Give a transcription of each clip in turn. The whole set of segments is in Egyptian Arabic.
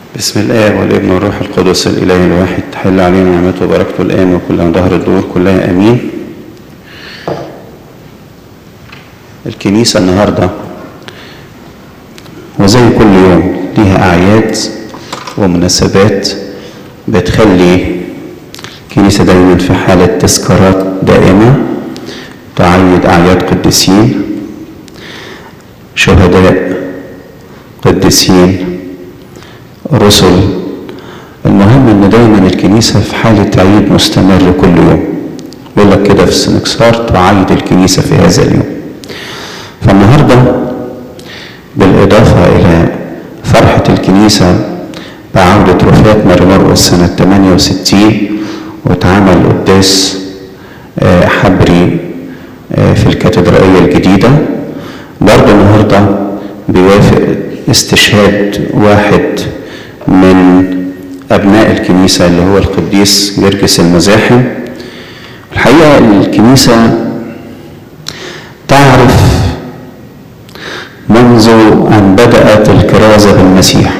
بسم الله والابن والروح القدس الإله الواحد تحل علينا نعمته وبركته الآن وكل عن ظهر الدور كلها آمين الكنيسة النهاردة وزي كل يوم ليها أعياد ومناسبات بتخلي الكنيسة دايما في حالة تذكارات دائمة تعيد أعياد قديسين شهداء قديسين رسل المهم ان دايما الكنيسة في حالة عيد مستمر كل يوم يقول لك كده في السنكسار تعيد الكنيسة في هذا اليوم فالنهاردة بالإضافة إلى فرحة الكنيسة بعودة وفاة ماري مرقس سنة 68 واتعمل قداس حبري في الكاتدرائية الجديدة برضه النهاردة بيوافق استشهاد واحد من أبناء الكنيسة اللي هو القديس جرجس المزاحم الحقيقة الكنيسة تعرف منذ أن بدأت الكرازة بالمسيح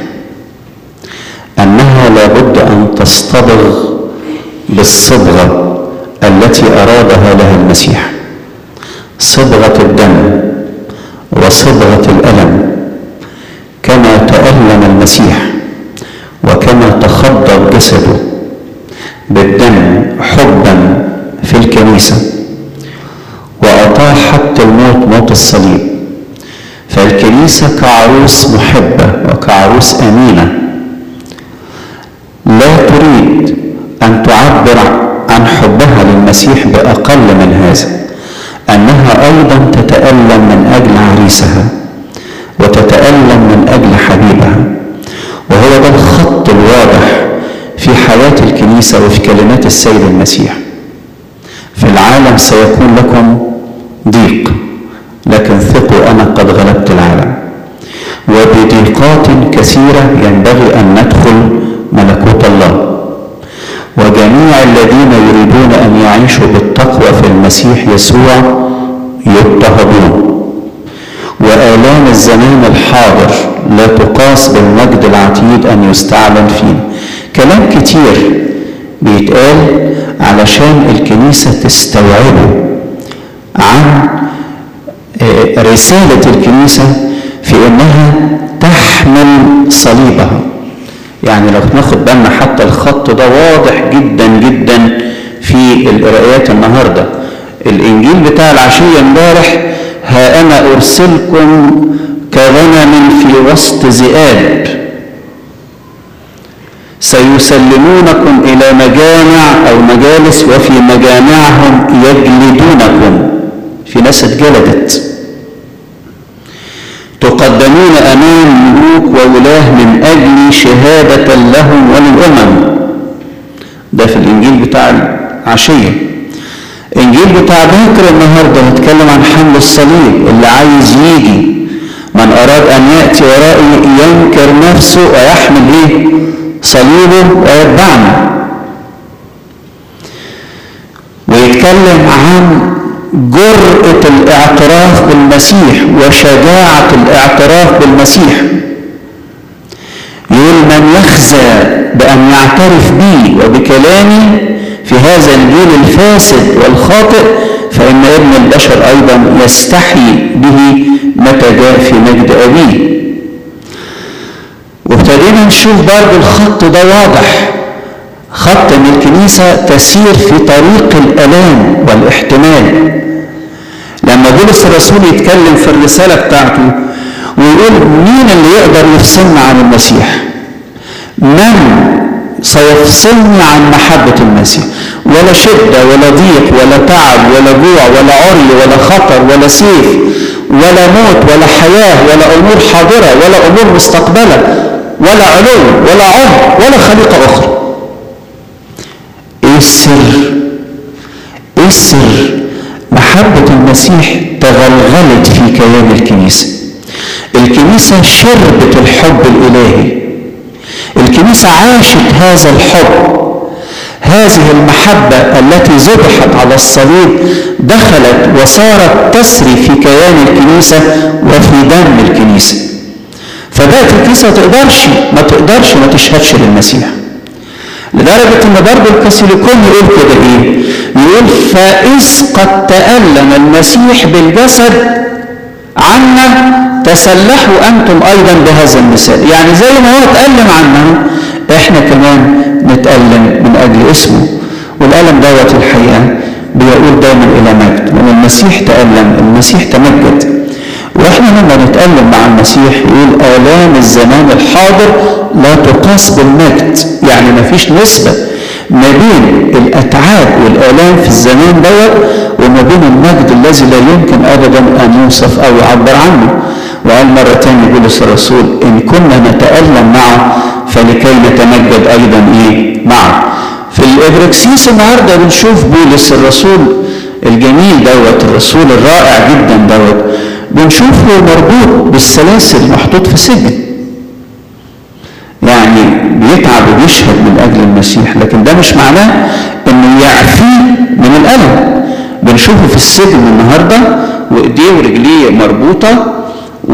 أنها لابد أن تصطبغ بالصبغة التي أرادها لها المسيح صبغة الدم وصبغة الألم كما تألم المسيح وكما تخضب جسده بالدم حبا في الكنيسة وأطاع حتى الموت موت الصليب فالكنيسة كعروس محبة وكعروس أمينة لا تريد أن تعبر عن حبها للمسيح بأقل من هذا أنها أيضا تتألم من أجل عريسها وتتألم من أجل حبيبها وهو ده الخط الواضح في حياة الكنيسة وفي كلمات السيد المسيح في العالم سيكون لكم ضيق لكن ثقوا أنا قد غلبت العالم وبضيقات كثيرة ينبغي أن ندخل ملكوت الله وجميع الذين يريدون أن يعيشوا بالتقوى في المسيح يسوع يضطهدون وآلام الزمان الحاضر لا تقاس بالمجد العتيد أن يستعلن فينا كلام كتير بيتقال علشان الكنيسة تستوعبه عن رسالة الكنيسة في إنها تحمل صليبها يعني لو ناخد بالنا حتى الخط ده واضح جدا جدا في القراءات النهارده الانجيل بتاع العشيه امبارح ها انا ارسلكم كغنم في وسط ذئاب سيسلمونكم الى مجامع او مجالس وفي مجامعهم يجلدونكم في ناس اتجلدت تقدمون امام ملوك وولاه من اجل شهاده لهم وللامم ده في الانجيل بتاع العشيه الانجيل بتاع باكر النهارده هيتكلم عن حمل الصليب اللي عايز يجي من اراد ان ياتي ورائي ينكر نفسه ويحمل ايه صليبه ويتبعني ويتكلم عن جرأة الاعتراف بالمسيح وشجاعة الاعتراف بالمسيح يقول من يخزى بأن يعترف بي وبكلامي في هذا الجيل الفاسد والخاطئ فإن ابن البشر أيضا يستحي به متى جاء في مجد أبيه وابتدينا نشوف برضه الخط ده واضح خط ان الكنيسة تسير في طريق الألام والاحتمال لما بولس الرسول يتكلم في الرسالة بتاعته ويقول مين اللي يقدر يفصلنا عن المسيح من سيفصلني عن محبة المسيح ولا شدة ولا ضيق ولا تعب ولا جوع ولا عري ولا خطر ولا سيف ولا موت ولا حياة ولا أمور حاضرة ولا أمور مستقبلة ولا علو ولا عمر ولا خليقة أخرى ايه السر ايه السر محبة المسيح تغلغلت في كيان الكنيسة الكنيسة شربت الحب الإلهي الكنيسة عاشت هذا الحب هذه المحبة التي ذبحت على الصليب دخلت وصارت تسري في كيان الكنيسة وفي دم الكنيسة فبقت الكنيسة ما تقدرش ما تقدرش ما تشهدش للمسيح لدرجة ان برضه الكاثوليكون يقول كده ايه يقول فإذ قد تألم المسيح بالجسد عنا تسلحوا أنتم أيضا بهذا المثال يعني زي ما هو تألم عنا احنا كمان نتألم من أجل اسمه والألم دوت الحقيقة بيقول دايما إلى مجد وأن المسيح تألم المسيح تمجد واحنا لما نتألم مع المسيح يقول آلام الزمان الحاضر لا تقاس بالمجد يعني ما فيش نسبة ما بين الأتعاب والآلام في الزمان دوت وما بين المجد الذي لا يمكن أبدا أن يوصف أو يعبر عنه وقال مرة تانية بولس الرسول إن كنا نتألم معه فلكي نتمجد أيضا إيه معه في الإبركسيس النهاردة بنشوف بولس الرسول الجميل دوت الرسول الرائع جدا دوت بنشوفه مربوط بالسلاسل محطوط في سجن يعني بيتعب وبيشهد من اجل المسيح لكن ده مش معناه انه يعفيه من الالم بنشوفه في السجن النهارده وايديه ورجليه مربوطه و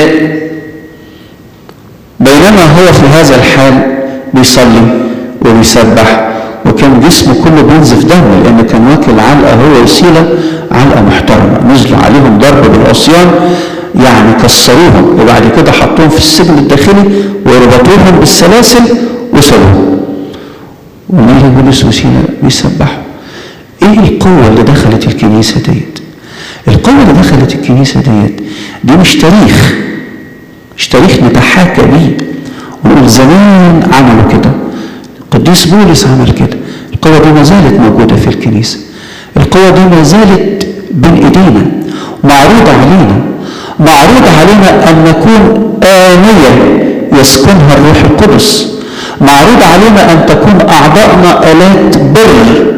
بينما هو في هذا الحال بيصلي وبيسبح وكان جسمه كله بينزف دم لان كان واكل علقه هو وسيله علقه محترمه نزلوا عليهم ضرب بالعصيان يعني كسروهم وبعد كده حطوهم في السجن الداخلي وربطوهم بالسلاسل وسابوهم ونيجي بولس وسيله بيسبحوا ايه القوه اللي دخلت الكنيسه ديت القوه اللي دخلت الكنيسه ديت دي مش تاريخ مش تاريخ نتحاكى بيه ونقول زمان عملوا كده القديس بولس عمل كده القوة دي ما زالت موجودة في الكنيسة القوة دي ما زالت بين ايدينا معروضة علينا معروض علينا ان نكون آنية يسكنها الروح القدس معروض علينا ان تكون اعضائنا آلات بر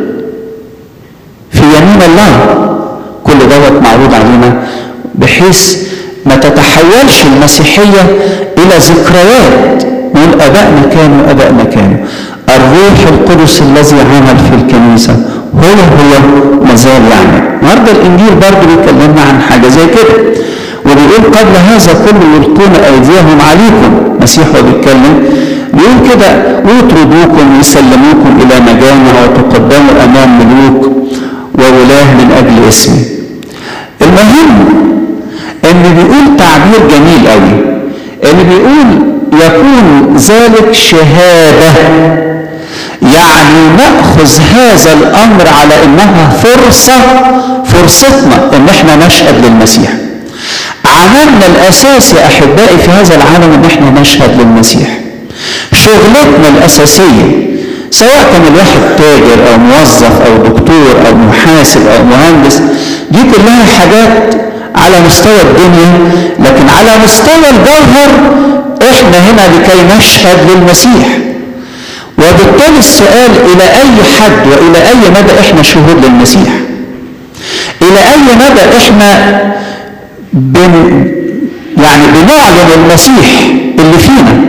في يمين الله كل دوت معروض علينا بحيث ما تتحولش المسيحية إلى ذكريات نقول أبائنا كانوا أبائنا كانوا الروح القدس الذي عمل في الكنيسة هو هو مازال يعني النهارده الإنجيل برضه بيكلمنا عن حاجة زي كده وبيقول قبل هذا كله يلقون أيديهم عليكم مسيح هو بيتكلم بيقول كده ويطردوكم ويسلموكم إلى مجامع وتقدموا أمام ملوك وولاه من أجل اسمي المهم ان بيقول تعبير جميل قوي ان بيقول يكون ذلك شهاده يعني ناخذ هذا الامر على انها فرصه فرصتنا ان احنا نشهد للمسيح عملنا الاساسي يا احبائي في هذا العالم ان احنا نشهد للمسيح شغلتنا الاساسيه سواء كان الواحد تاجر او موظف او دكتور او محاسب او مهندس دي كلها حاجات على مستوى الدنيا لكن على مستوى الجوهر احنا هنا لكي نشهد للمسيح وبالتالي السؤال الى اي حد والى اي مدى احنا شهود للمسيح الى اي مدى احنا بن يعني بنعلن المسيح اللي فينا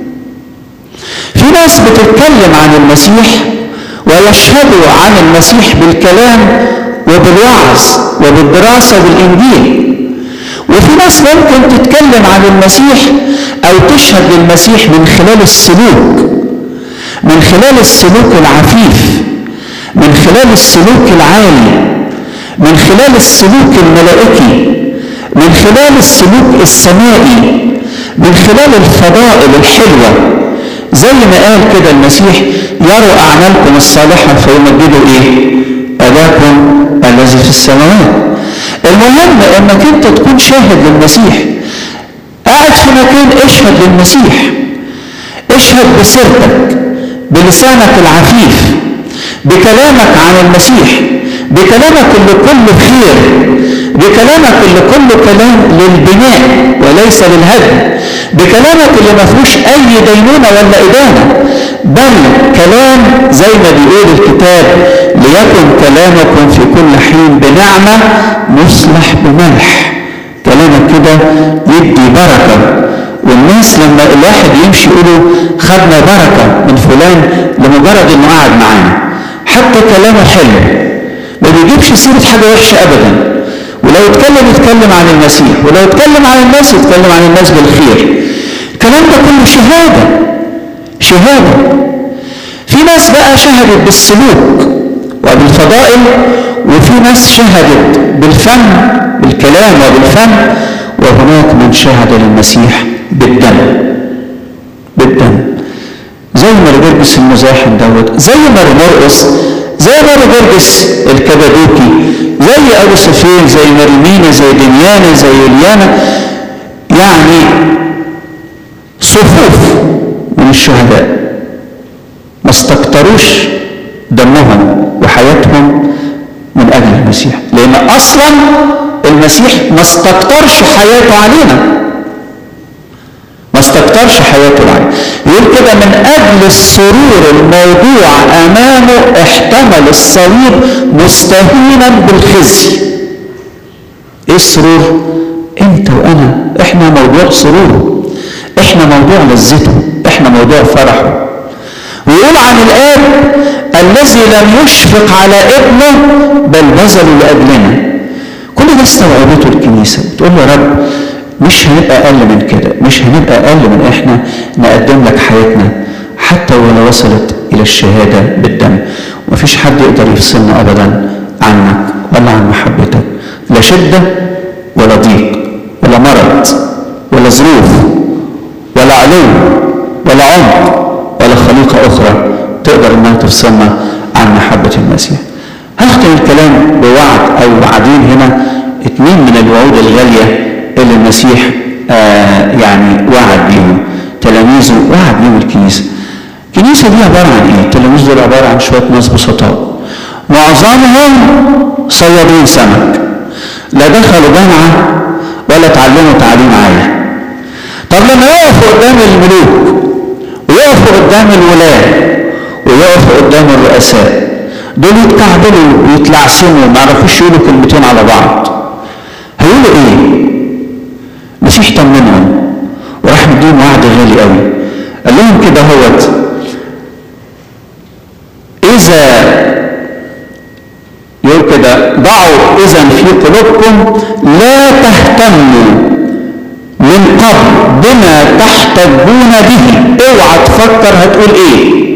في ناس بتتكلم عن المسيح ويشهدوا عن المسيح بالكلام وبالوعظ وبالدراسة بالإنجيل وفي ناس ممكن تتكلم عن المسيح أو تشهد للمسيح من خلال السلوك من خلال السلوك العفيف من خلال السلوك العالي من خلال السلوك الملائكي من خلال السلوك السمائي من خلال الفضائل الحلوة زي ما قال كده المسيح يروا أعمالكم الصالحة فيمجدوا إيه؟ أباكم الذي في السماوات المهم انك انت تكون شاهد للمسيح قاعد في مكان اشهد للمسيح اشهد بسيرتك بلسانك العفيف بكلامك عن المسيح بكلامك اللي كله خير بكلامك اللي كله كلام للبناء وليس للهدم بكلامك اللي ما فيهوش اي دينونه ولا ادانه بل كلام زي ما بيقول الكتاب ليكن كلامكم في كل حين بنعمه مصلح بملح كلامك كده يدي بركه والناس لما الواحد يمشي يقولوا خدنا بركه من فلان لمجرد انه قاعد معانا حتى كلامه حلو ما بيجيبش سيره حاجه وحشه ابدا ولو اتكلم يتكلم عن المسيح ولو اتكلم عن الناس يتكلم عن الناس بالخير الكلام ده كله شهادة شهادة في ناس بقى شهدت بالسلوك وبالفضائل وفي ناس شهدت بالفم بالكلام وبالفم وهناك من شهد للمسيح بالدم بالدم زي ما رجرجس المزاحم دوت زي ما مرقس زي ما رجرجس الكبادوكي زي ابو سفين زي مريمينا زي دنيانا زي اليانا يعني صفوف من الشهداء ما استكتروش دمهم وحياتهم من اجل المسيح لان اصلا المسيح ما استكترش حياته علينا ما استكترش حياته علينا يقول كده من اجل السرور الموضوع امامه احتمل الصليب مستهينا بالخزي ايه السرور انت وانا احنا موضوع سروره احنا موضوع لذته احنا موضوع فرحه ويقول عن الاب الذي لم يشفق على ابنه بل بذله لاجلنا كل ده استوعبته الكنيسه بتقول له يا رب مش هنبقى اقل من كده مش هنبقى اقل من احنا نقدم لك حياتنا حتى ولو وصلت الى الشهاده بالدم ومفيش حد يقدر يفصلنا ابدا عنك ولا عن محبتك لا شده ولا ضيق ولا مرض ولا ظروف ولا علو ولا عمق ولا خليقه اخرى تقدر انها تفصلنا عن محبه المسيح هختم الكلام بوعد او وعدين هنا اتنين من الوعود الغاليه اللي المسيح آه يعني وعد بيهم تلاميذه وعد بيهم الكنيسه الكنيسه دي عباره عن ايه؟ التلاميذ دول عباره عن شويه ناس بسطاء معظمهم صيادين سمك لا دخلوا جامعه ولا اتعلموا تعليم عالي طب لما يقفوا قدام الملوك ويقفوا قدام الولاة ويقفوا قدام الرؤساء دول يتكعبلوا ويتلعثموا ما يعرفوش يقولوا كلمتين على بعض هيقولوا ايه؟ المسيح طمنهم وراح مديهم وعد غالي قوي قال لهم كده هوت اذا يقول كده ضعوا اذا في قلوبكم لا تهتموا من قبل بما تحتجون به اوعى تفكر هتقول ايه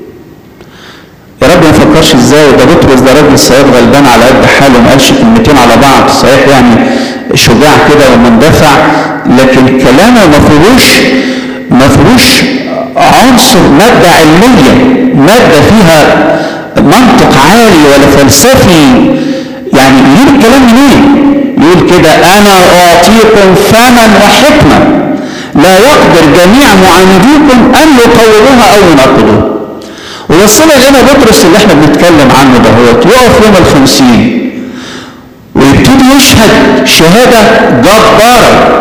يا رب ما فكرش ازاي ده بطرس ده راجل صياد غلبان على قد حاله ما قالش كلمتين على بعض صحيح يعني شجاع كده ومندفع لكن كلامه ما فيهوش ما فيهوش عنصر ماده علميه ماده فيها منطق عالي ولا فلسفي يعني يجيب الكلام منين؟ يقول كده انا اعطيكم فما وحكمه لا يقدر جميع معانديكم ان يقوموها او يناقضوها ووصلنا لنا بطرس اللي احنا بنتكلم عنه ده هو يقف يوم الخمسين ويبتدي يشهد شهادة جبارة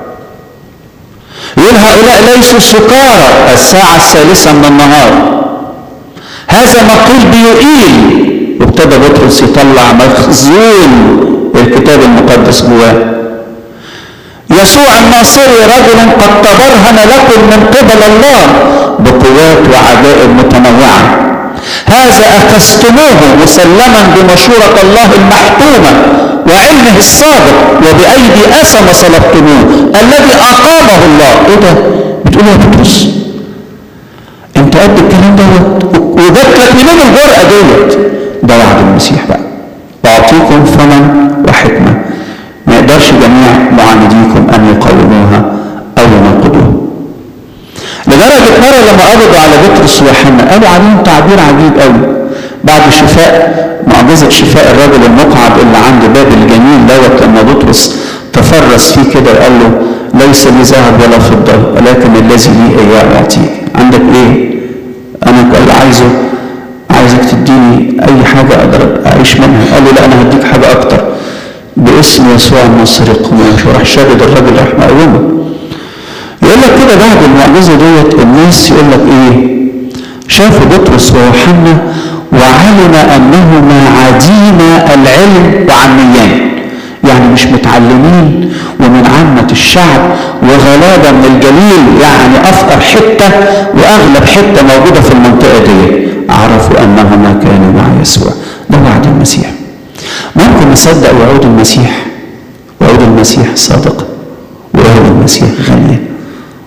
يقول هؤلاء ليسوا سكارى الساعة الثالثة من النهار هذا مقول بيقيل وابتدى بطرس يطلع مخزون الكتاب المقدس جواه يسوع الناصري رجل قد تبرهن لكم من قبل الله بقوات وعجائب متنوعة هذا أخذتموه مسلما بمشورة الله المحكومة وعلمه السابق وبأيدي أسم صلبتموه الذي أقامه الله إيه ده؟ بتقول يا بطرس أنت قد الكلام دوت وجات لك منين الجرأة ديت؟ ده وعد المسيح بقى وأعطيكم فما وحكمة ما يقدرش جميع معانديكم أن يقاوموها أو يناقضوها لدرجة مرة لما قبضوا على بطرس ويوحنا قالوا عليهم تعبير عجيب قوي بعد شفاء معجزة شفاء الرجل المقعد اللي عند باب الجميل دوت لما بطرس تفرس فيه كده قال له ليس لي ذهب ولا فضة ولكن الذي لي إياه أعطيك عندك إيه؟ أنا اللي عايزه عايزك تديني أي حاجة أقدر أعيش منها قال له لا أنا هديك حاجة أكتر باسم يسوع الناصري قم وراح شادد الراجل راح مقومه يقول لك كده بعد المعجزه ديت الناس يقول لك ايه شافوا بطرس ويوحنا وعلم انهما عديم العلم وعميان يعني مش متعلمين ومن عامة الشعب وغلابة من الجليل يعني أفقر حتة وأغلب حتة موجودة في المنطقة دي عرفوا أنهما كانوا مع يسوع ده وعد المسيح ممكن نصدق وعود المسيح وعود المسيح صادقة وعود المسيح غالية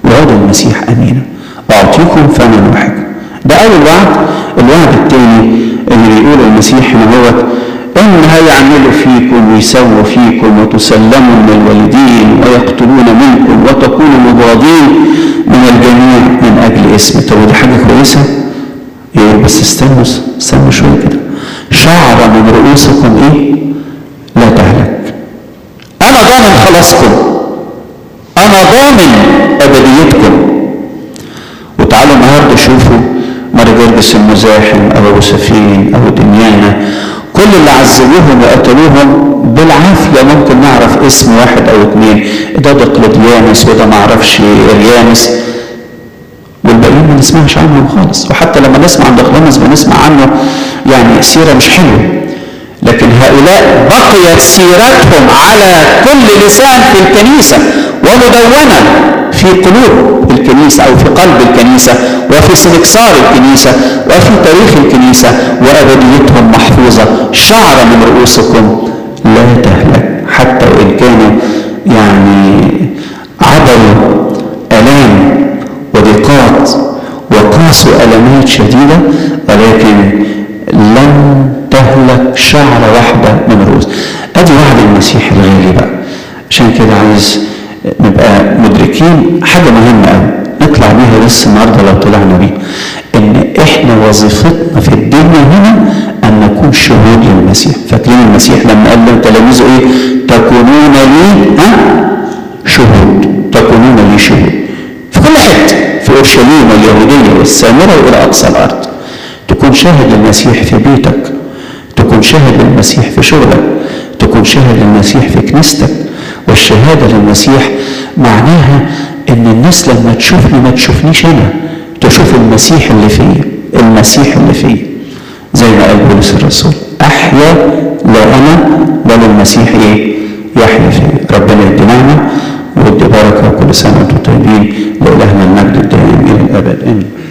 وعد المسيح امينا اعطيكم فما واحد ده اول وعد الوعد الثاني اللي بيقول المسيح هنا هو ان هيعملوا فيكم ويسووا فيكم وتسلموا من الوالدين ويقتلون منكم وتكونوا مبغضين من الجميع من اجل اسمي طب ودي حاجه كويسه ايه بس استنوا استنوا شويه كده شعر من رؤوسكم ايه لا تهلك انا ضامن خلاصكم انا ضامن ابديتكم وتعالوا النهارده شوفوا مرجرجس المزاحم او ابو سفين او دنيانا كل اللي عذبوهم وقتلوهم بالعافيه ممكن نعرف اسم واحد او اثنين ده دقلديانس وده ما اعرفش اريانس والباقيين ما نسمعش عنهم خالص وحتى لما نسمع عن دقلديانس بنسمع عنه يعني سيره مش حلوه لكن هؤلاء بقيت سيرتهم على كل لسان في الكنيسة ومدونة في قلوب الكنيسة أو في قلب الكنيسة وفي سنكسار الكنيسة وفي تاريخ الكنيسة وأبديتهم محفوظة شعر من رؤوسكم لا تهلك حتى وإن كانوا يعني عبروا آلام وضيقات وقاسوا ألمات شديدة ولكن لن تهلك شعرة واحدة من رؤوس ادي وعد المسيح الغالي بقى عشان كده عايز نبقى مدركين حاجة مهمة قوي نطلع بيها بس النهارده لو طلعنا بيها ان احنا وظيفتنا في الدنيا هنا ان نكون شهود للمسيح فاكرين المسيح لما قال لتلاميذه ايه تكونون لي ها شهود تكونون لي شهود في كل حته في اورشليم واليهوديه والسامره والى اقصى الارض تكون شاهد للمسيح في بيتك تكون شاهد للمسيح في شغلك تكون شاهد للمسيح في كنيستك والشهادة للمسيح معناها ان الناس لما تشوفني ما تشوفنيش انا تشوف المسيح اللي فيا المسيح اللي فيا زي ما قال بولس الرسول احيا لا انا بل المسيح ايه يحيا فيا ربنا يدي نعمه ويدي بركه وكل سنه وانتم طيبين لالهنا المجد الدائم الى الابد امين